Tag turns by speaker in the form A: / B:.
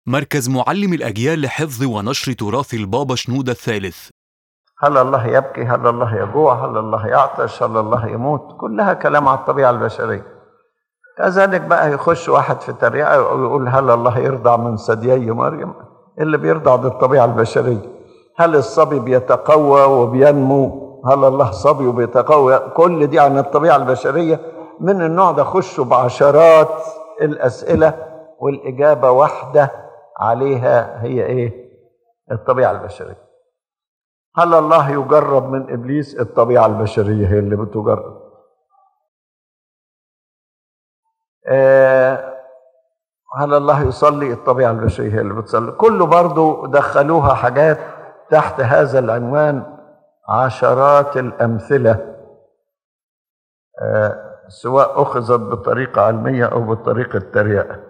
A: مركز معلم الأجيال لحفظ ونشر تراث البابا شنودة الثالث
B: هل الله يبكي هل الله يجوع هل الله يعطش هل الله يموت كلها كلام على الطبيعة البشرية كذلك بقى يخش واحد في تريقة ويقول هل الله يرضع من ثديي مريم اللي بيرضع دي الطبيعة البشرية هل الصبي بيتقوى وبينمو هل الله صبي وبيتقوى كل دي عن الطبيعة البشرية من النوع ده خشوا بعشرات الأسئلة والإجابة واحدة عليها هي إيه الطبيعة البشرية هل الله يجرب من ابليس الطبيعه البشريه هي اللي بتجرب آه هل الله يصلي الطبيعه البشريه هي اللي بتصلي كله برضو دخلوها حاجات تحت هذا العنوان عشرات الامثله آه سواء اخذت بطريقه علميه او بطريقه تريقه